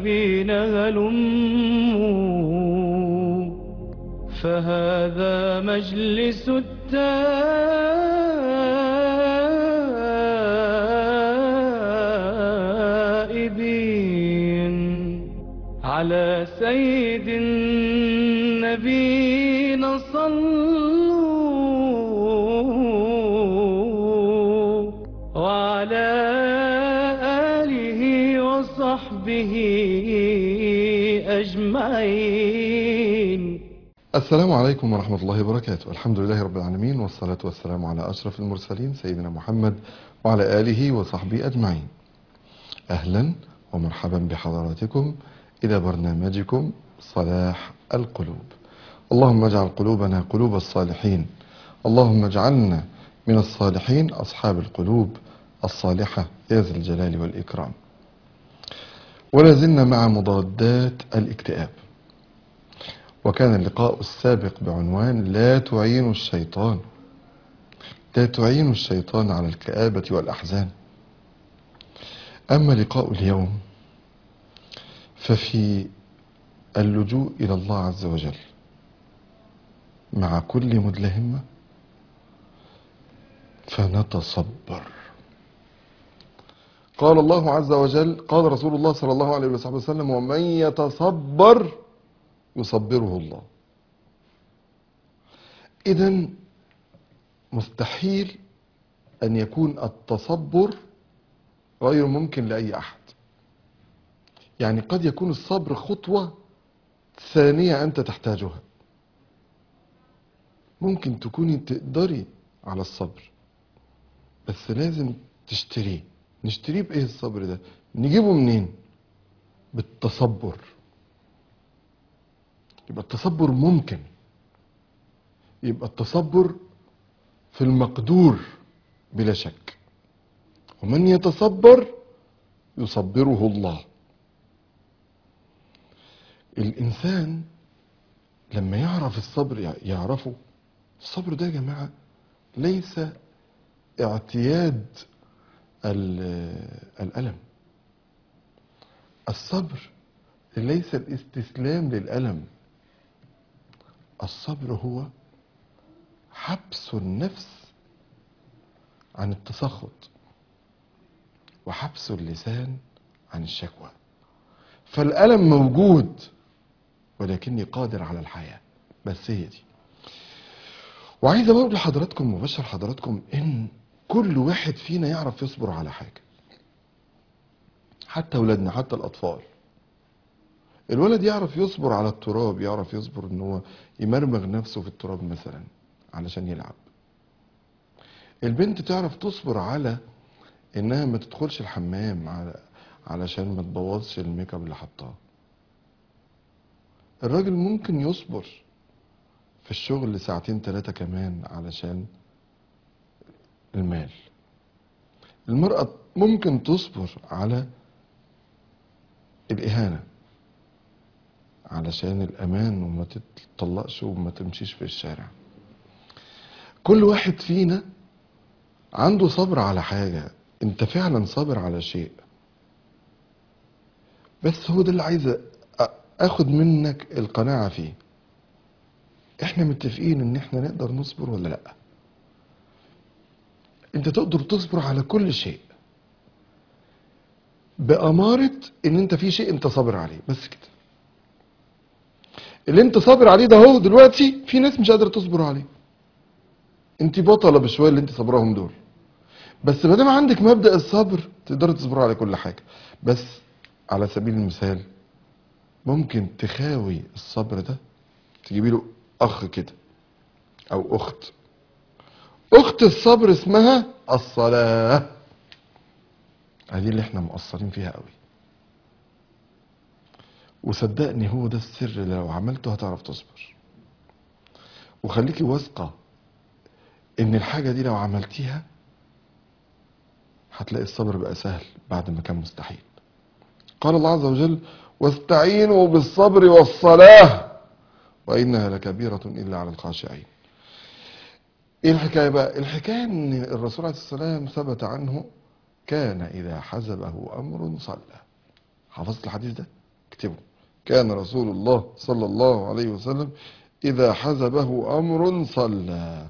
التائبين هلموا فهذا مجلس التائبين على سيد النبينا صلوا وعلى آله وصحبه أجمعين السلام عليكم ورحمة الله وبركاته الحمد لله رب العالمين والصلاة والسلام على أشرف المرسلين سيدنا محمد وعلى آله وصحبه أجمعين أهلا ومرحبا بحضراتكم إلى برنامجكم صلاح القلوب اللهم اجعل قلوبنا قلوب الصالحين اللهم اجعلنا من الصالحين أصحاب القلوب الصالحة يا ذا الجلال والإكرام ولا زلنا مع مضادات الاكتئاب وكان اللقاء السابق بعنوان لا تعين الشيطان لا تعين الشيطان على الكآبة والأحزان أما لقاء اليوم ففي اللجوء إلى الله عز وجل مع كل مدلهمة فنتصبر قال الله عز وجل قال رسول الله صلى الله عليه وسلم ومن يتصبر يصبره الله إذا مستحيل أن يكون التصبر غير ممكن لأي أحد يعني قد يكون الصبر خطوة ثانية أنت تحتاجها ممكن تكوني تقدري على الصبر بس لازم تشتريه نشتريه بإيه الصبر ده نجيبه منين بالتصبر يبقى التصبر ممكن يبقى التصبر في المقدور بلا شك ومن يتصبر يصبره الله الإنسان لما يعرف الصبر يعرفه الصبر ده يا جماعة ليس اعتياد الألم الصبر ليس الاستسلام للألم الصبر هو حبس النفس عن التسخط وحبس اللسان عن الشكوى فالألم موجود ولكني قادر على الحياة بس هي دي وعايز اقول لحضراتكم وبشر حضراتكم ان كل واحد فينا يعرف يصبر على حاجة حتى اولادنا حتى الاطفال الولد يعرف يصبر على التراب يعرف يصبر ان هو يمرمغ نفسه في التراب مثلا علشان يلعب البنت تعرف تصبر على انها ما تدخلش الحمام على علشان ما تبوظش الميك اب اللي حطاه الراجل ممكن يصبر في الشغل ساعتين ثلاثة كمان علشان المال المرأة ممكن تصبر على الإهانة علشان الأمان وما تتطلقش وما تمشيش في الشارع كل واحد فينا عنده صبر على حاجة انت فعلا صابر على شيء بس هو ده اللي عايز اخد منك القناعة فيه احنا متفقين ان احنا نقدر نصبر ولا لا انت تقدر تصبر على كل شيء بأمارة ان انت في شيء انت صابر عليه بس كده اللي انت صابر عليه ده هو دلوقتي في ناس مش قادرة تصبر عليه انت بطلة بشوية اللي انت صبرهم دول بس ما دام عندك مبدأ الصبر تقدر تصبر على كل حاجة بس على سبيل المثال ممكن تخاوي الصبر ده تجيبي له اخ كده او اخت اخت الصبر اسمها الصلاة هذه اللي احنا مقصرين فيها قوي وصدقني هو ده السر اللي لو عملته هتعرف تصبر وخليكي واثقة ان الحاجة دي لو عملتيها هتلاقي الصبر بقى سهل بعد ما كان مستحيل قال الله عز وجل واستعينوا بالصبر والصلاة وإنها لكبيرة إلا على الخاشعين ايه الحكاية بقى الحكاية ان الرسول عليه الصلاة والسلام ثبت عنه كان إذا حزبه أمر صلى حفظت الحديث ده اكتبوا كان رسول الله صلى الله عليه وسلم إذا حزبه أمر صلى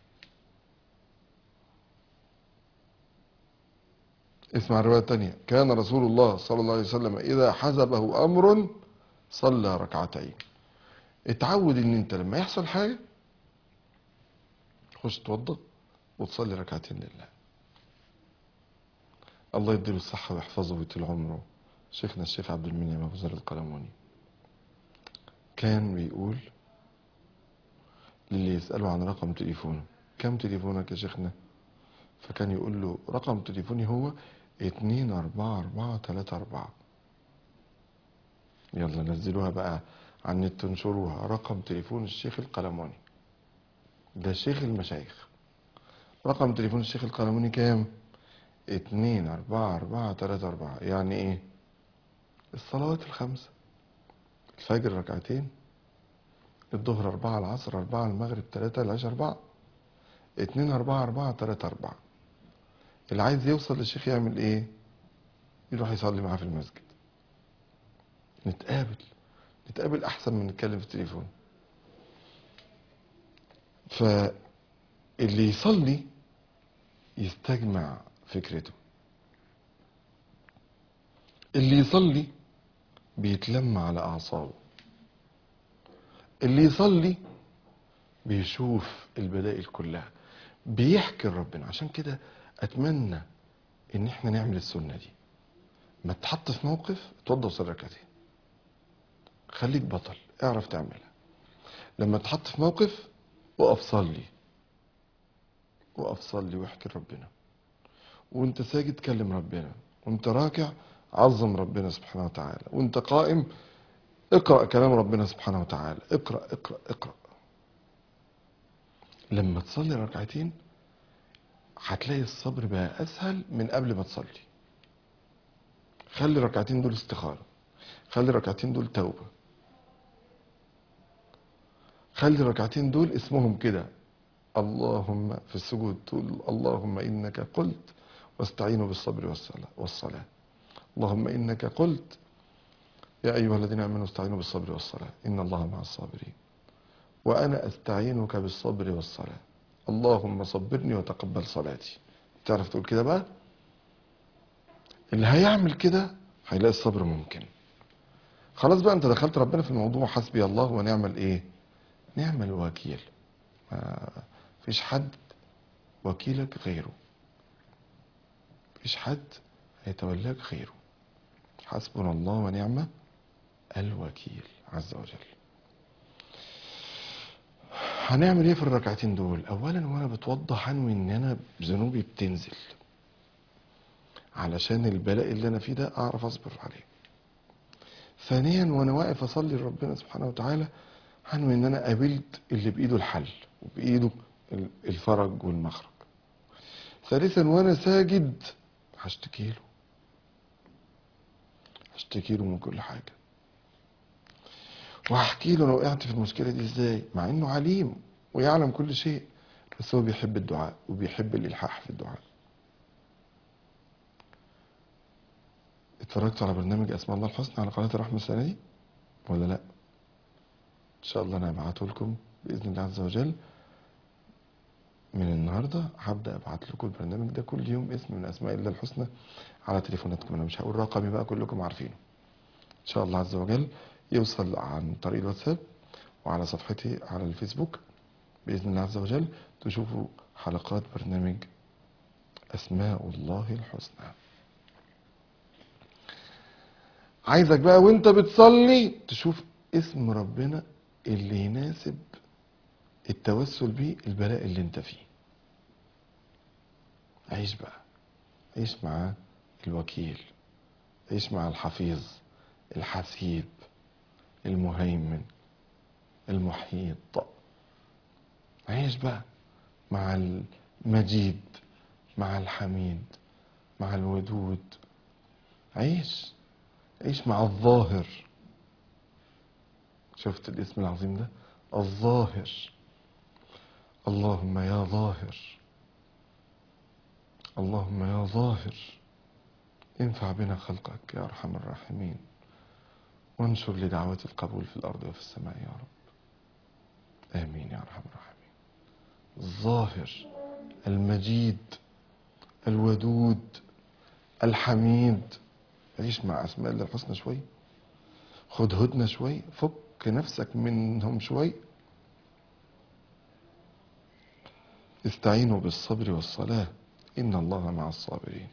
اسمع الرواية الثانية كان رسول الله صلى الله عليه وسلم إذا حزبه أمر صلى ركعتين اتعود ان انت لما يحصل حاجة خش توضى وتصلي ركعتين لله الله يديله الصحة ويحفظه ويطيل عمره شيخنا الشيخ عبد المنعم ابو ذر القلموني كان بيقول للي يسأله عن رقم تليفونه كم تليفونك يا شيخنا فكان يقول له رقم تليفوني هو اتنين اربعة اربعة تلاتة اربعة يلا نزلوها بقى على النت تنشروها رقم تليفون الشيخ القلموني ده شيخ المشايخ رقم تليفون الشيخ القلموني كام اتنين اربعة اربعة تلاتة اربعة يعني ايه الصلوات الخمسة الفجر ركعتين الظهر أربعة العصر أربعة المغرب تلاتة العشاء أربعة اتنين أربعة أربعة تلاتة أربعة اللي عايز يوصل للشيخ يعمل إيه؟ يروح يصلي معاه في المسجد نتقابل نتقابل أحسن من نتكلم في التليفون فاللي يصلي يستجمع فكرته اللي يصلي بيتلم على أعصابه اللي يصلي بيشوف البدائل كلها بيحكي لربنا عشان كده أتمنى إن إحنا نعمل السنة دي ما تحط في موقف اتوضى وصلي ركعتين خليك بطل اعرف تعملها لما تحط في موقف وقف صلي وقف صلي واحكي لربنا وانت ساجد كلم ربنا وانت راكع عظم ربنا سبحانه وتعالى وانت قائم اقرأ كلام ربنا سبحانه وتعالى اقرأ اقرأ اقرأ لما تصلي ركعتين هتلاقي الصبر بقى اسهل من قبل ما تصلي خلي الركعتين دول استخارة خلي الركعتين دول توبة خلي الركعتين دول اسمهم كده اللهم في السجود تقول اللهم إنك قلت واستعينوا بالصبر والصلاة, والصلاة اللهم إنك قلت يا أيها الذين آمنوا استعينوا بالصبر والصلاة إن الله مع الصابرين وأنا أستعينك بالصبر والصلاة اللهم صبرني وتقبل صلاتي تعرف تقول كده بقى اللي هيعمل كده هيلاقي الصبر ممكن خلاص بقى انت دخلت ربنا في الموضوع حسبي الله ونعم الايه نعم الوكيل ما فيش حد وكيلك غيره فيش حد هيتولاك غيره حسبنا الله ونعم الوكيل عز وجل هنعمل ايه في الركعتين دول اولا وانا بتوضى عنوي ان انا ذنوبي بتنزل علشان البلاء اللي انا فيه ده اعرف اصبر عليه ثانيا وانا واقف اصلي لربنا سبحانه وتعالى عنوي ان انا قابلت اللي بايده الحل وبايده ال- الفرج والمخرج ثالثا وانا ساجد هشتكي له هشتكي له من كل حاجه وهحكي له انا وقعت في المشكله دي ازاي مع انه عليم ويعلم كل شيء بس هو بيحب الدعاء وبيحب الالحاح في الدعاء اتفرجتوا على برنامج اسماء الله الحسنى على قناه الرحمه السنه دي ولا لا ان شاء الله انا هبعته لكم باذن الله عز وجل من النهارده هبدا ابعت لكم البرنامج ده كل يوم اسم من اسماء الله الحسنى على تليفوناتكم انا مش هقول رقمي بقى كلكم عارفينه ان شاء الله عز وجل يوصل عن طريق الواتساب وعلى صفحتي على الفيسبوك باذن الله عز وجل تشوفوا حلقات برنامج اسماء الله الحسنى عايزك بقى وانت بتصلي تشوف اسم ربنا اللي يناسب التوسل بيه البلاء اللي انت فيه عيش بقى عيش مع الوكيل عيش مع الحفيظ الحسيب المهيمن المحيط عيش بقى مع المجيد مع الحميد مع الودود عيش عيش مع الظاهر شفت الاسم العظيم ده الظاهر اللهم يا ظاهر اللهم يا ظاهر انفع بنا خلقك يا ارحم الراحمين وانشر لدعوة القبول في الأرض وفي السماء يا رب آمين يا أرحم الراحمين الظاهر المجيد الودود الحميد عيش مع أسماء الله الحسنى شوي خد هدنة شوي فك نفسك منهم شوي استعينوا بالصبر والصلاة إن الله مع الصابرين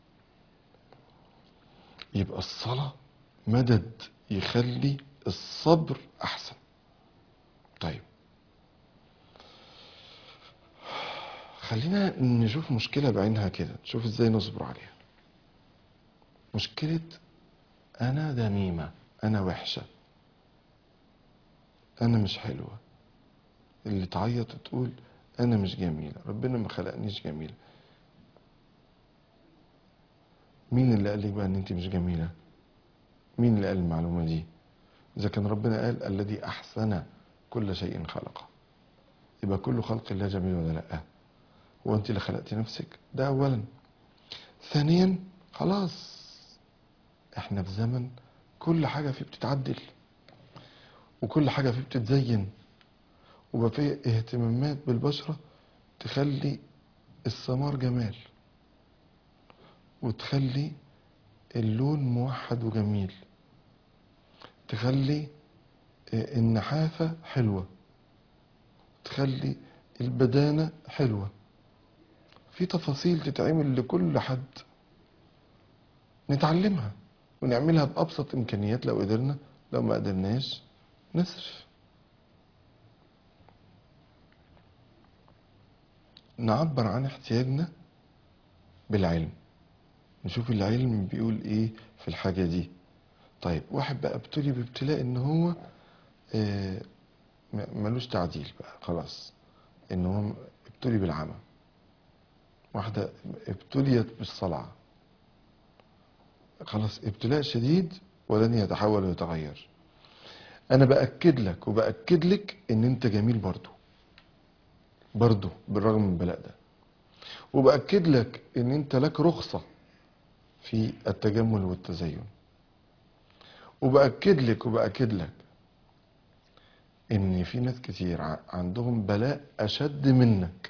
يبقى الصلاة مدد يخلي الصبر أحسن طيب خلينا نشوف مشكلة بعينها كده نشوف ازاي نصبر عليها مشكلة أنا دميمة أنا وحشة أنا مش حلوة اللي تعيط وتقول أنا مش جميلة ربنا ما خلقنيش جميلة مين اللي قال لك بقى إن أنت مش جميلة مين اللي قال المعلومة دي إذا كان ربنا قال الذي أحسن كل شيء خلقه يبقى كل خلق الله جميل ولا لأ هو أنت اللي خلقتي نفسك ده أولا ثانيا خلاص احنا في زمن كل حاجة فيه بتتعدل وكل حاجة فيه بتتزين وبقى فيه اهتمامات بالبشرة تخلي الثمار جمال وتخلي اللون موحد وجميل تخلي آه، النحافة حلوة تخلي البدانة حلوة في تفاصيل تتعمل لكل حد نتعلمها ونعملها بأبسط إمكانيات لو قدرنا لو ما قدرناش نصرف نعبر عن احتياجنا بالعلم نشوف العلم بيقول ايه في الحاجة دي طيب واحد بقى ابتلي بابتلاء ان هو آه، م- ملوش تعديل بقى خلاص ان هو ابتلي بالعمى واحدة ابتليت بالصلعة خلاص ابتلاء شديد ولن يتحول ويتغير انا باكد لك وباكد لك ان انت جميل برضو برضو بالرغم من البلاء ده وباكد لك ان انت لك رخصه في التجمل والتزين وباكد لك وباكد لك ان في ناس كتير ع- عندهم بلاء اشد منك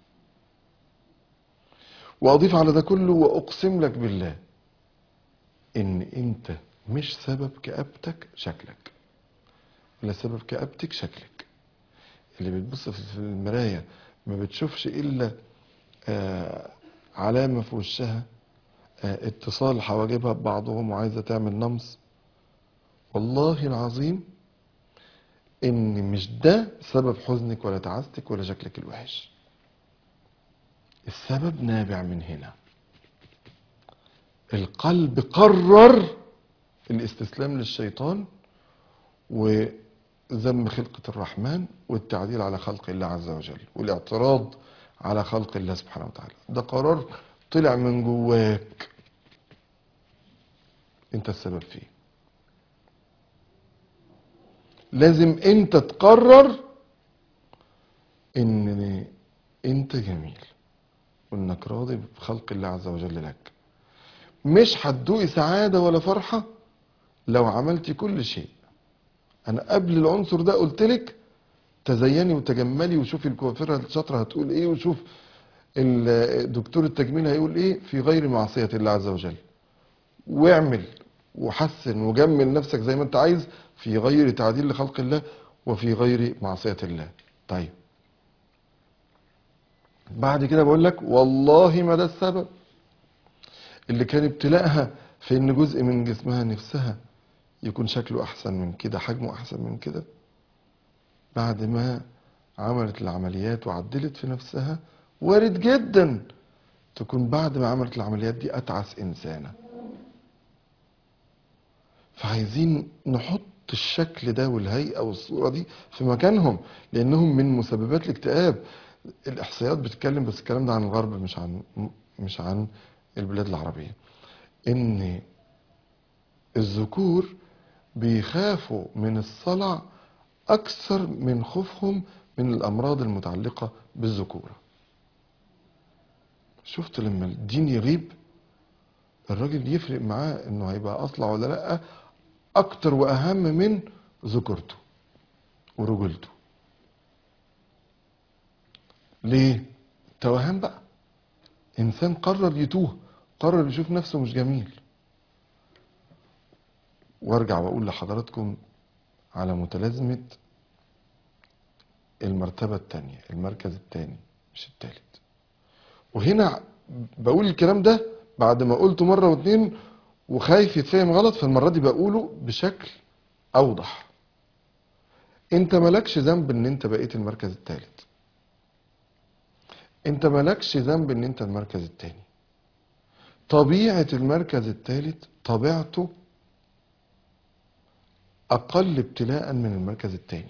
واضيف على ده كله واقسم لك بالله ان انت مش سبب كآبتك شكلك ولا سبب كآبتك شكلك اللي بتبص في المراية ما بتشوفش الا آه علامة في وشها آه اتصال حواجبها ببعضهم وعايزة تعمل نمص والله العظيم ان مش ده سبب حزنك ولا تعاستك ولا شكلك الوحش السبب نابع من هنا القلب قرر الاستسلام للشيطان وذم خلقة الرحمن والتعديل على خلق الله عز وجل والاعتراض على خلق الله سبحانه وتعالى ده قرار طلع من جواك انت السبب فيه لازم انت تقرر ان انت جميل وانك راضي بخلق الله عز وجل لك مش هتدوقي سعادة ولا فرحة لو عملتي كل شيء انا قبل العنصر ده قلت لك تزيني وتجملي وشوفي الكوافيرة الشاطرة هتقول ايه وشوف ال- دكتور التجميل هيقول ايه في غير معصية الله عز وجل واعمل وحسن وجمل نفسك زي ما انت عايز في غير تعديل لخلق الله وفي غير معصية الله طيب بعد كده بقول لك والله ما ده السبب اللي كان ابتلاءها في ان جزء من جسمها نفسها يكون شكله احسن من كده حجمه احسن من كده بعد ما عملت العمليات وعدلت في نفسها وارد جدا تكون بعد ما عملت العمليات دي اتعس انسانه فعايزين نحط الشكل ده والهيئه والصوره دي في مكانهم لانهم من مسببات الاكتئاب الاحصائيات بتتكلم بس الكلام ده عن الغرب مش عن مش عن البلاد العربيه ان الذكور بيخافوا من الصلع اكثر من خوفهم من الامراض المتعلقه بالذكوره شفت لما الدين يغيب الراجل يفرق معاه انه هيبقى اصلع ولا لا اكتر واهم من ذكرته ورجولته ليه توهان بقى انسان قرر يتوه قرر يشوف نفسه مش جميل وارجع واقول لحضراتكم على متلازمة المرتبة التانية المركز التاني مش التالت وهنا بقول الكلام ده بعد ما قلته مرة واتنين وخايف يتفهم غلط فالمرة دي بقوله بشكل أوضح انت مالكش ذنب ان انت بقيت المركز التالت انت مالكش ذنب ان انت المركز التاني طبيعة المركز التالت طبيعته أقل ابتلاء من المركز التاني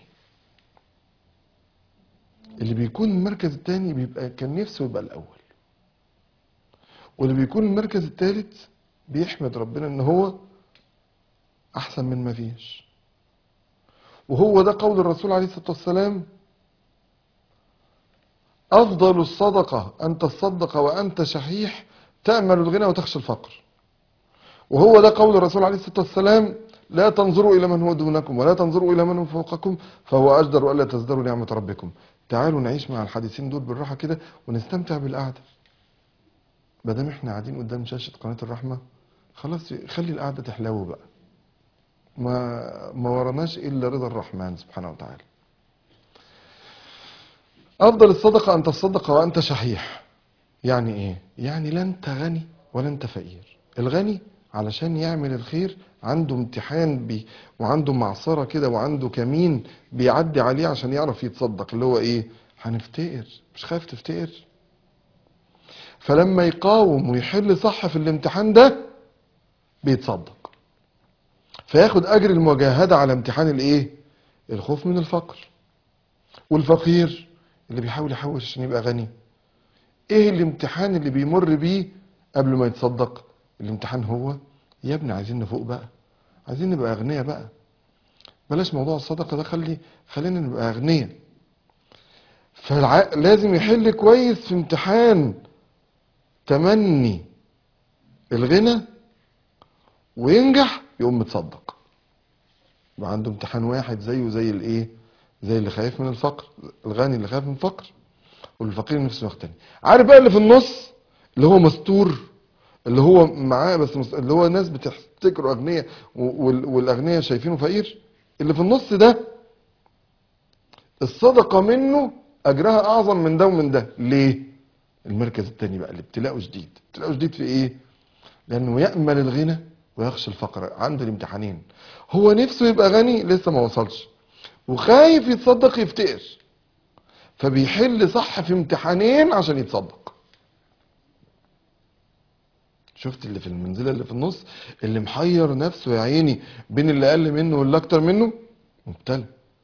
اللي بيكون المركز التاني بيبقى كان نفسه يبقى الأول واللي بيكون المركز التالت بيحمد ربنا ان هو احسن من ما فيش وهو ده قول الرسول عليه الصلاة والسلام افضل الصدقة ان تصدق وانت شحيح تأمل الغنى وتخشى الفقر وهو ده قول الرسول عليه الصلاة والسلام لا تنظروا إلى من هو دونكم ولا تنظروا إلى من هو فوقكم فهو أجدر ألا تزدروا نعمة ربكم تعالوا نعيش مع الحديثين دول بالراحة كده ونستمتع بالقعدة بدل احنا قاعدين قدام شاشة قناة الرحمة خلاص خلي القعدة تحلو بقى ما ما وراناش إلا رضا الرحمن سبحانه وتعالى أفضل الصدقة أن تصدق وأنت شحيح يعني إيه؟ يعني لا أنت غني ولا أنت فقير الغني علشان يعمل الخير عنده امتحان بي وعنده معصرة كده وعنده كمين بيعدي عليه عشان يعرف يتصدق اللي هو ايه هنفتقر مش خايف تفتقر فلما يقاوم ويحل صح في الامتحان ده بيتصدق فياخد اجر المجاهدة على امتحان الايه الخوف من الفقر والفقير اللي بيحاول يحوش عشان يبقى غني ايه الامتحان اللي بيمر بيه قبل ما يتصدق الامتحان هو يا ابني عايزين نفوق بقى عايزين نبقى اغنياء بقى بلاش موضوع الصدقه ده خلي خلينا نبقى اغنياء فلازم يحل كويس في امتحان تمني الغنى وينجح يقوم متصدق يبقى عنده امتحان واحد زيه زي الايه زي اللي خايف من الفقر الغني اللي خايف من الفقر والفقير نفسه يغتني عارف بقى اللي في النص اللي هو مستور اللي هو معاه بس مس- اللي هو ناس بتفتكره اغنياء وال- والاغنياء شايفينه فقير اللي في النص ده الصدقه منه اجرها اعظم من ده ومن ده ليه المركز التاني بقى اللي ابتلاءه شديد ابتلاءه شديد في ايه لانه يامل الغنى ويخشى الفقر عنده الامتحانين هو نفسه يبقى غني لسه ما وصلش وخايف يتصدق يفتقر فبيحل صح في امتحانين عشان يتصدق شفت اللي في المنزله اللي في النص اللي محير نفسه يا عيني بين اللي اقل منه واللي اكتر منه مبتلى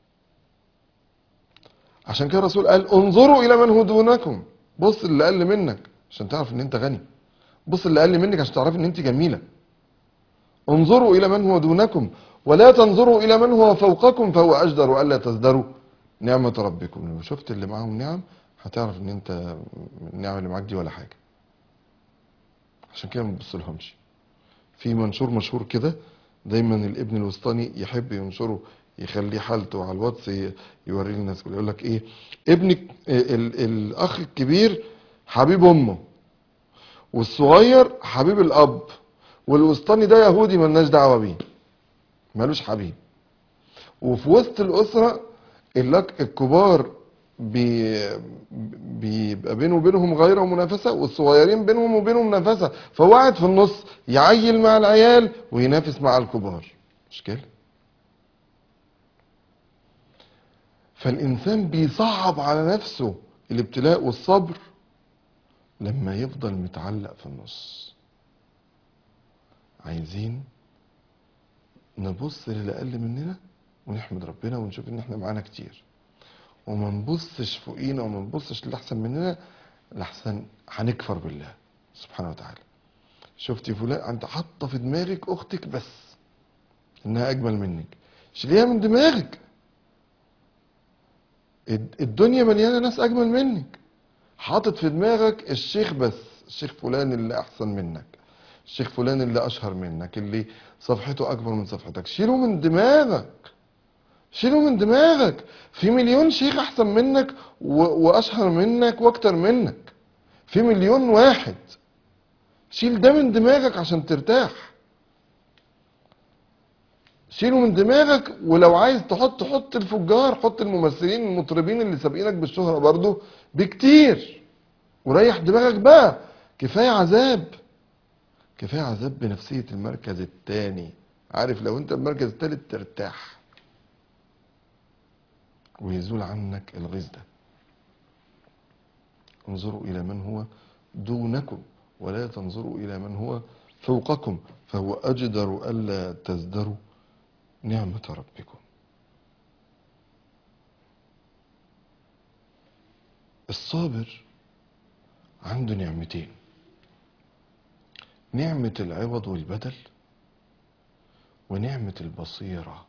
عشان كده الرسول قال انظروا الى من هو دونكم بص اللي اقل منك عشان تعرف ان انت غني بص اللي اقل منك عشان تعرف ان انت جميله انظروا الى من هو دونكم ولا تنظروا الى من هو فوقكم فهو اجدر الا تزدروا نعمه ربكم لو شفت اللي معاهم نعم هتعرف ان انت النعمه اللي معاك دي ولا حاجه عشان كده ما تبصلهمش في منشور مشهور كده دايما الابن الوسطاني يحب ينشره يخليه حالته على الواتس ي- يوريه للناس كلها يقول لك ايه ابنك ال- الاخ الكبير حبيب امه والصغير حبيب الاب والوسطاني ده يهودي ملناش دعوه بيه ملوش حبيب وفي وسط الاسره اللك الكبار بي- بيبقى بينه وبينهم غيره ومنافسه والصغيرين بينهم وبينهم منافسه فهو قاعد في النص يعيل مع العيال وينافس مع الكبار مش كده فالانسان بيصعب على نفسه الابتلاء والصبر لما يفضل متعلق في النص عايزين نبص للي اقل مننا ونحمد ربنا ونشوف ان احنا معانا كتير وما نبصش فوقينا وما نبصش للي احسن مننا لحسن هنكفر بالله سبحانه وتعالى شفتي فلان انت حاطه في دماغك اختك بس انها اجمل منك شيليها من دماغك الد- الدنيا مليانه ناس اجمل منك حاطط في دماغك الشيخ بس الشيخ فلان اللي احسن منك الشيخ فلان اللي اشهر منك اللي صفحته اكبر من صفحتك شيله من دماغك شيله من دماغك في مليون شيخ احسن منك و... واشهر منك واكتر منك في مليون واحد شيل ده من دماغك عشان ترتاح شيله من دماغك ولو عايز تحط حط الفجار حط الممثلين المطربين اللي سابقينك بالشهرة برضو بكتير وريح دماغك بقى كفاية عذاب كفاية عذاب بنفسية المركز التاني عارف لو انت المركز التالت ترتاح ويزول عنك الغيظ ده انظروا إلى من هو دونكم ولا تنظروا إلى من هو فوقكم فهو أجدر ألا تزدروا نعمة ربكم الصابر عنده نعمتين نعمة العوض والبدل ونعمة البصيرة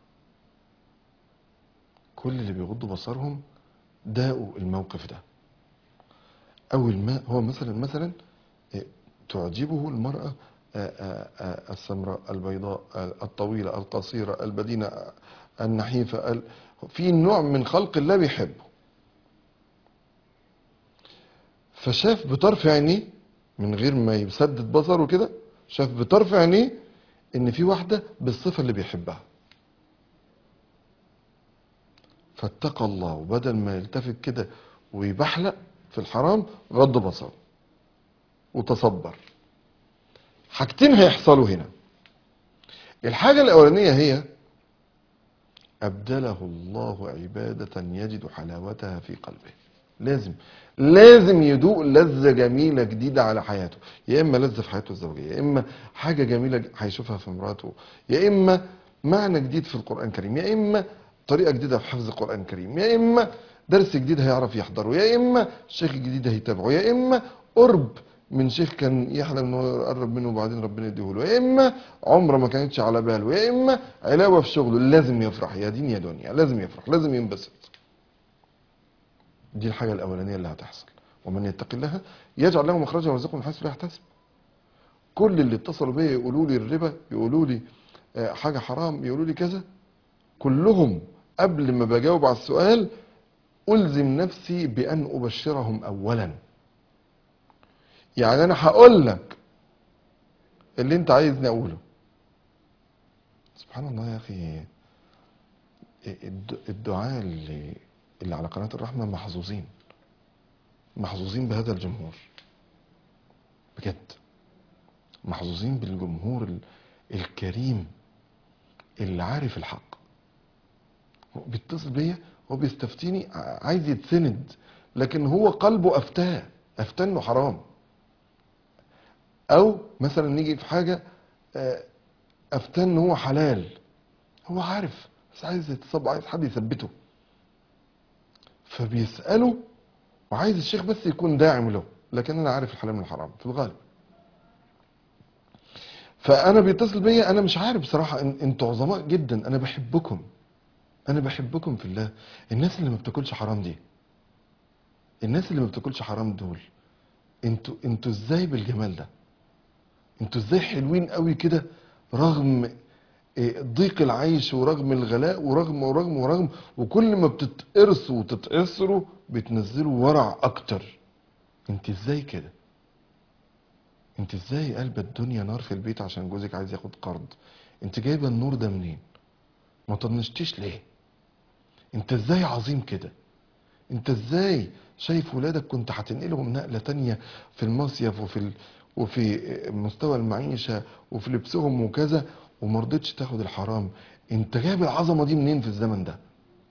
كل اللي بيغضوا بصرهم داقوا الموقف ده أول ما هو مثلا مثلا إيه، تعجبه المرأة آه، آه، آه، السمراء البيضاء آه، الطويلة القصيرة البدينة آه، النحيفة ال- في نوع من خلق الله بيحبه فشاف بطرف عينيه من غير ما يسدد بصره كده شاف بطرف عينيه ان في واحدة بالصفة اللي بيحبها فاتقى الله وبدل ما يلتفت كده ويبحلق في الحرام غض بصره وتصبر حاجتين هيحصلوا هنا الحاجة الأولانية هي أبدله الله عبادة يجد حلاوتها في قلبه لازم لازم يدوق لذة جميلة جديدة على حياته يا إما لذة في حياته الزوجية يا إما حاجة جميلة هيشوفها في مراته يا إما معنى جديد في القرآن الكريم يا إما طريقة جديدة في حفظ القرآن الكريم يا إما درس جديد هيعرف يحضره يا إما شيخ جديد هيتابعه يا إما قرب من شيخ كان يحلم ان هو يقرب منه وبعدين ربنا يديه له يا اما عمره ما كانتش على باله يا اما علاوه في شغله لازم يفرح يا دين يا دنيا لازم يفرح لازم ينبسط دي الحاجه الاولانيه اللي هتحصل ومن يتق الله يجعل له مخرجا ويرزقه من حيث لا يحتسب كل اللي اتصلوا بيا يقولوا لي الربا يقولوا لي آه، حاجه حرام يقولوا لي كذا كلهم قبل ما بجاوب على السؤال الزم نفسي بان ابشرهم اولا يعني انا هقول لك اللي انت عايزني اقوله سبحان الله يا اخي الد- الدعاء اللي اللي على قناة الرحمة محظوظين محظوظين بهذا الجمهور بجد محظوظين بالجمهور ال- الكريم اللي عارف الحق هو بيتصل بيا هو بيستفتيني ع- عايز يتسند لكن هو قلبه افتاه افتاه انه حرام او مثلا نيجي في حاجه آه، افتاه ان هو حلال هو عارف بس عايز يتصب عايز حد يثبته فبيساله وعايز الشيخ بس يكون داعم له لكن انا عارف الحلال من الحرام في الغالب فانا بيتصل بيا انا مش عارف بصراحه إن انتوا عظماء جدا انا بحبكم انا بحبكم في الله الناس اللي ما بتاكلش حرام دي الناس اللي ما بتاكلش حرام دول انتوا انتوا ازاي بالجمال ده انتوا ازاي حلوين قوي كده رغم إيه، ضيق العيش ورغم الغلاء ورغم ورغم ورغم وكل ما بتتقرصوا وتتقصروا بتنزلوا ورع اكتر انت ازاي كده انت ازاي قلب الدنيا نار في البيت عشان جوزك عايز ياخد قرض انت جايبه النور ده منين ما طنشتيش ليه انت ازاي عظيم كده انت ازاي شايف ولادك كنت هتنقلهم نقلة تانية في المصيف وفي ال... وفي مستوى المعيشة وفي لبسهم وكذا وما رضيتش تاخد الحرام انت جايب العظمة دي منين في الزمن ده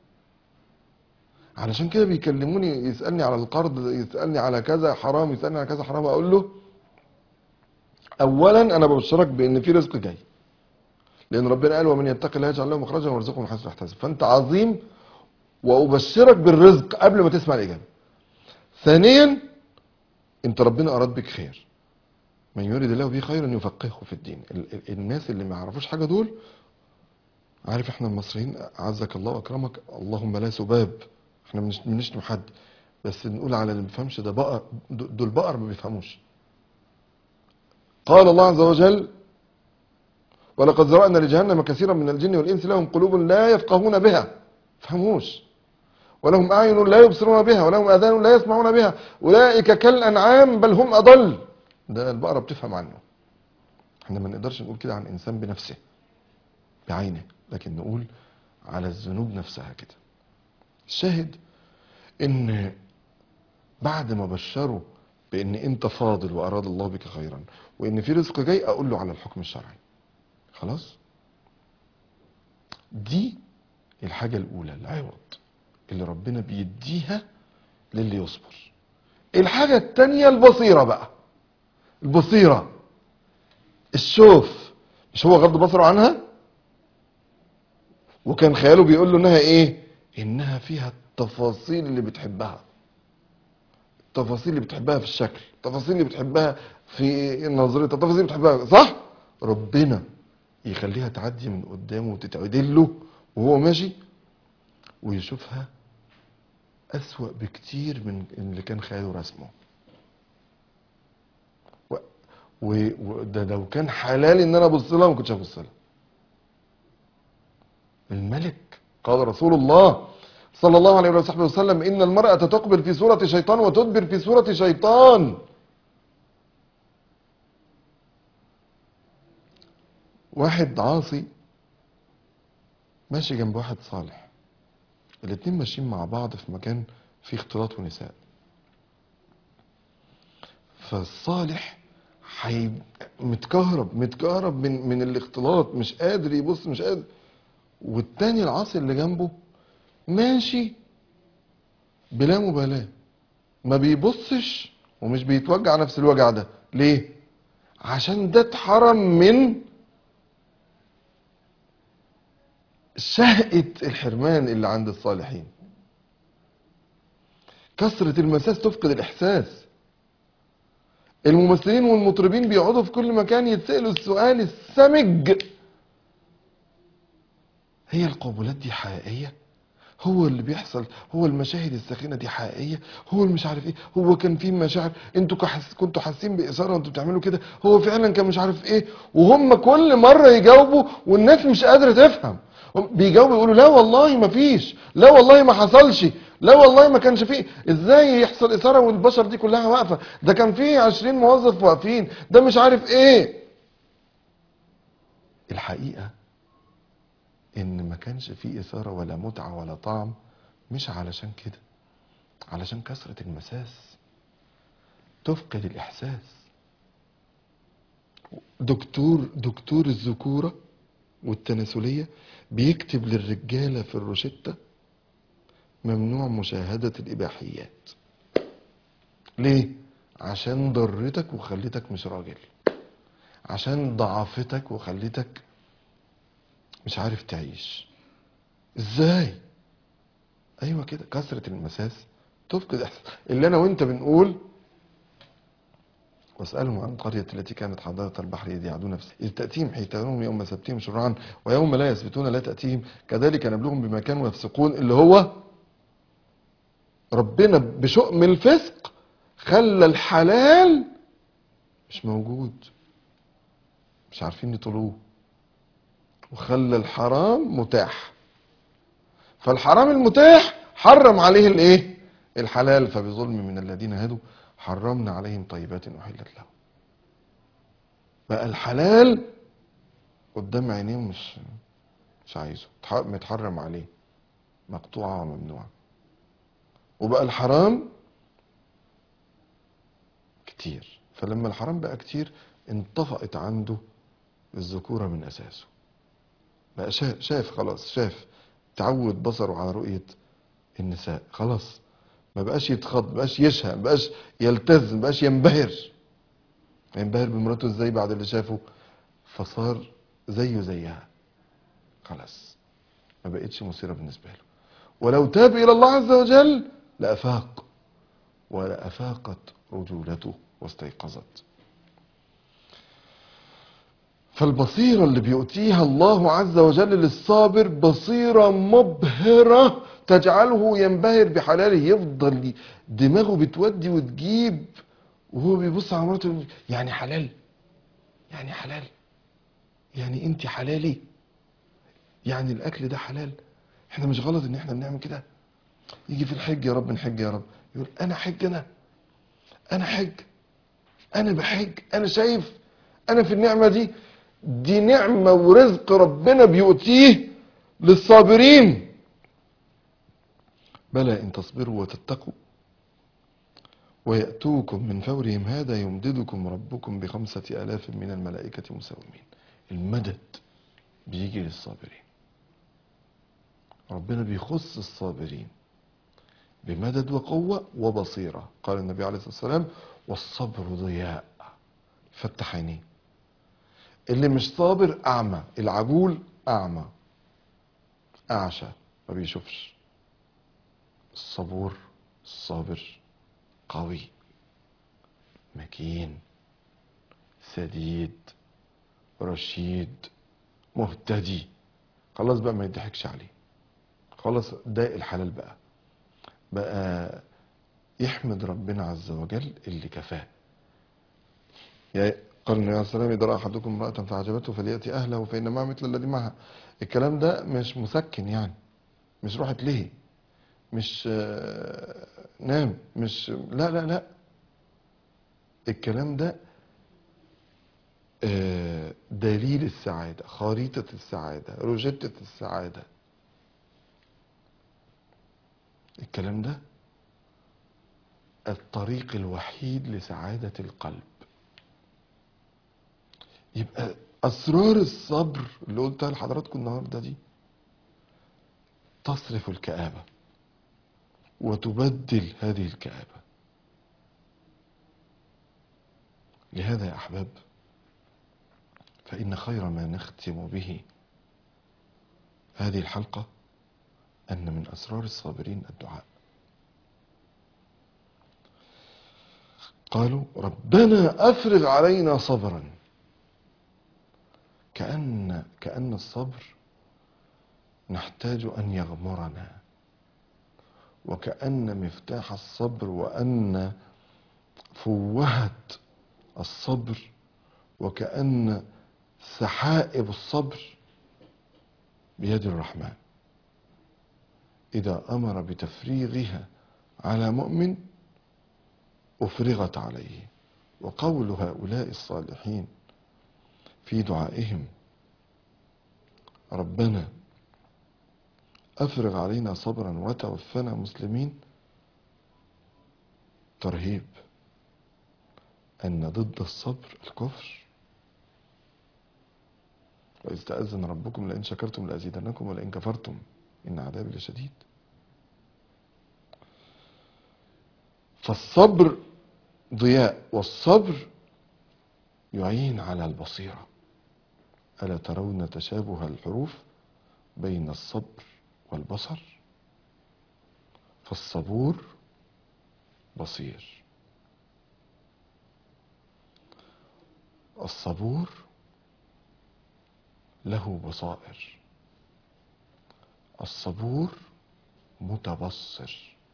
علشان كده بيكلموني يسألني على القرض يسألني على كذا حرام يسألني على كذا حرام اقول له اولا انا ببشرك بان في رزق جاي لان ربنا قال ومن يتق الله يجعل له مخرجا ويرزقه من حيث لا يحتسب فانت عظيم وابشرك بالرزق قبل ما تسمع الاجابه ثانيا انت ربنا اراد بك خير من يريد الله به خيرا يفقهه في الدين ال- ال- الناس اللي ما يعرفوش حاجه دول عارف احنا المصريين عزك الله واكرمك اللهم لا سباب احنا مش بنشتم حد بس نقول على اللي ما بيفهمش ده بقر دول بقر ما بيفهموش قال الله عز وجل ولقد ذرأنا لجهنم كثيرا من الجن والإنس لهم قلوب لا يفقهون بها فهموش ولهم أعين لا يبصرون بها ولهم آذان لا يسمعون بها أولئك كالأنعام بل هم أضل ده البقرة بتفهم عنه احنا ما نقدرش نقول كده عن إنسان بنفسه بعينه لكن نقول على الذنوب نفسها كده الشاهد ان بعد ما بشروا بان انت فاضل واراد الله بك خيرا وان في رزق جاي اقول له على الحكم الشرعي خلاص دي الحاجة الاولى العوض اللي ربنا بيديها للي يصبر الحاجة التانية البصيرة بقى البصيرة الشوف مش هو غض بصره عنها وكان خياله بيقول له انها ايه انها فيها التفاصيل اللي بتحبها التفاصيل اللي بتحبها في الشكل التفاصيل اللي بتحبها في نظرتها التفاصيل اللي بتحبها صح ربنا يخليها تعدي من قدامه وتتعدل له وهو ماشي ويشوفها أسوأ بكتير من اللي كان خياله رسمه و- و- وده لو كان حلال ان انا ابص لها ما كنتش هبص لها الملك قال رسول الله صلى الله عليه وصحبه وسلم إن المرأة تقبل في صورة شيطان وتدبر في صورة شيطان واحد عاصي ماشي جنب واحد صالح الاتنين ماشيين مع بعض في مكان فيه اختلاط ونساء فالصالح حي... متكهرب متكهرب من من الاختلاط مش قادر يبص مش قادر والتاني العاصي اللي جنبه ماشي بلا مبالاة ما بيبصش ومش بيتوجع نفس الوجع ده ليه عشان ده اتحرم من شهقة الحرمان اللي عند الصالحين كثرة المساس تفقد الإحساس الممثلين والمطربين بيقعدوا في كل مكان يتسألوا السؤال السمج هي القبولات دي حقيقية هو اللي بيحصل هو المشاهد الساخنة دي حقيقية هو اللي مش عارف ايه هو كان في مشاعر انتوا كحس كنتوا حاسين بإثارة وانتوا بتعملوا كده هو فعلا كان مش عارف ايه وهم كل مرة يجاوبوا والناس مش قادرة تفهم هم بيجاوبوا يقولوا لا والله ما فيش لا والله ما حصلش لا والله ما كانش فيه ازاي يحصل إثارة والبشر دي كلها واقفة ده كان فيه عشرين موظف واقفين ده مش عارف ايه الحقيقة ان ما كانش فيه اثاره ولا متعه ولا طعم مش علشان كده علشان كثره المساس تفقد الاحساس دكتور دكتور الذكوره والتناسليه بيكتب للرجاله في الروشته ممنوع مشاهده الاباحيات ليه عشان ضرتك وخلتك مش راجل عشان ضعفتك وخلتك مش عارف تعيش ازاي ايوه كده كثرة المساس تفقد احساس اللي انا وانت بنقول واسألهم عن القرية التي كانت حاضرة البحر إذ يعدون في إذ تأتيهم حيتانهم يوم سبتهم شرعا ويوم لا يسبتون لا تأتيهم كذلك نبلوهم بما كانوا يفسقون اللي هو ربنا بشؤم الفسق خلى الحلال مش موجود مش عارفين يطلوه وخلى الحرام متاح فالحرام المتاح حرم عليه الايه الحلال فبظلم من الذين هادوا حرمنا عليهم طيبات احلت لهم بقى الحلال قدام عينيه مش مش عايزه اتح- متحرم عليه مقطوعة وممنوعة وبقى الحرام كتير فلما الحرام بقى كتير انطفأت عنده الذكورة من أساسه بقى شاف, شاف خلاص شاف تعود بصره على رؤية النساء خلاص ما بقاش يتخض ما بقاش يشهى ما بقاش يلتز ما بقاش ينبهر ينبهر بمراته ازاي بعد اللي شافه فصار زيه زيها خلاص ما بقتش مثيرة بالنسبة له ولو تاب إلى الله عز وجل لأفاق ولأفاقت رجولته واستيقظت فالبصيرة اللي بيؤتيها الله عز وجل للصابر بصيرة مبهرة تجعله ينبهر بحلاله يفضل ي- دماغه بتودي وتجيب وهو بيبص على مراته يقول يعني حلال يعني حلال يعني انت حلالي يعني الاكل ده حلال احنا مش غلط ان احنا بنعمل كده يجي في الحج يا رب نحج يا رب يقول انا حج انا انا حج انا بحج انا شايف انا في النعمة دي دي نعمة ورزق ربنا بيؤتيه للصابرين بلى ان تصبروا وتتقوا ويأتوكم من فورهم هذا يمددكم ربكم بخمسة آلاف من الملائكة مسومين المدد بيجي للصابرين ربنا بيخص الصابرين بمدد وقوة وبصيرة قال النبي عليه الصلاة والسلام والصبر ضياء فتح عينيه اللي مش صابر أعمى العجول أعمى أعشى ما بيشوفش الصبور الصابر قوي مكين سديد رشيد مهتدي خلاص بقى ما يضحكش عليه خلاص ده الحلال بقى بقى يحمد ربنا عز وجل اللي كفاه يعني قال النبي عليه الصلاه والسلام اذا راى احدكم امراه فاعجبته فلياتي اهله فان معه مثل الذي معها الكلام ده مش مسكن يعني مش روحت ليه مش آه، نام مش لا لا لا الكلام ده آه، دليل السعادة خريطة السعادة روجيتة السعادة الكلام ده الطريق الوحيد لسعادة القلب يبقى أسرار الصبر اللي قلتها لحضراتكم النهاردة دي تصرف الكآبة وتبدل هذه الكآبة لهذا يا أحباب فإن خير ما نختم به هذه الحلقة أن من أسرار الصابرين الدعاء قالوا ربنا أفرغ علينا صبرا كأن كأن الصبر نحتاج أن يغمرنا وكأن مفتاح الصبر وأن فوهة الصبر وكأن سحائب الصبر بيد الرحمن إذا أمر بتفريغها على مؤمن أفرغت عليه وقول هؤلاء الصالحين في دعائهم ربنا أفرغ علينا صبرا وتوفنا مسلمين ترهيب أن ضد الصبر الكفر وإذ تأذن ربكم لئن شكرتم لأزيدنكم ولئن كفرتم إن عذابي لشديد فالصبر ضياء والصبر يعين على البصيرة ألا ترون تشابه الحروف بين الصبر والبصر فالصبور بصير الصبور له بصائر الصبور متبصر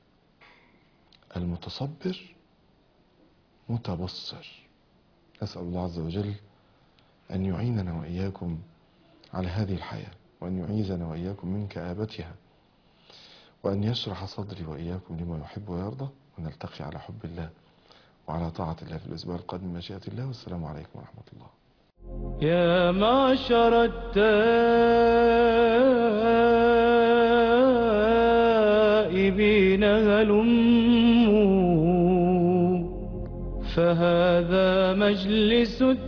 المتصبر متبصر نسأل الله عز وجل أن يعيننا وإياكم على هذه الحياة وأن يعيذنا وإياكم من كآبتها وأن يشرح صدري وإياكم لما يحب ويرضى ونلتقي على حب الله وعلى طاعة الله في الأسبوع القادم مشيئة الله والسلام عليكم ورحمة الله يا معشر التائبين هلموا فهذا مجلس